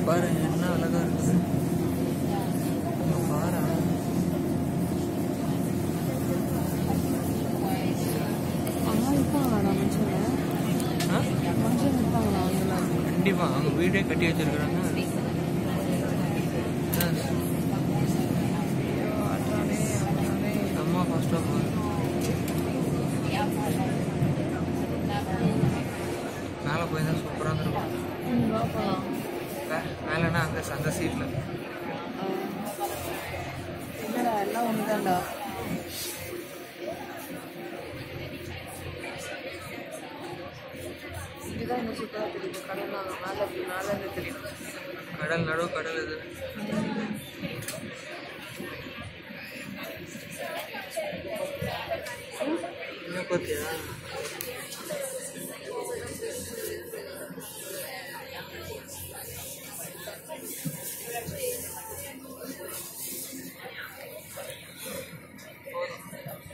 பாரு என்ன அழகா இருக்குது இங்க பாரு அம்மா இருப்பாங்களா மனுஷங்க ஆ? மனுஷங்க இருப்பாங்களா அவங்கள கண்டிப்பா அவங்க வீடே கட்டி வச்சிருக்கிறாங்க அம்மா ஃபர்ஸ்ட் ஆஃப் ஆல் மேலே போய் தான் சூப்பராக இருந்திருக்கும் போகலாம் மே- மேலேனா அங்கே அந்த சீட்டில் இல்லடா எல்லாம் ஒண்ணுதான்டா இதுதான் இந்த சூப்பராக தெரியுது கடல்லாம் மேலே இப்படி மேலே இருந்து தெரியும் கடல் நடுவு கடல் இது என்ன பார்த்தியா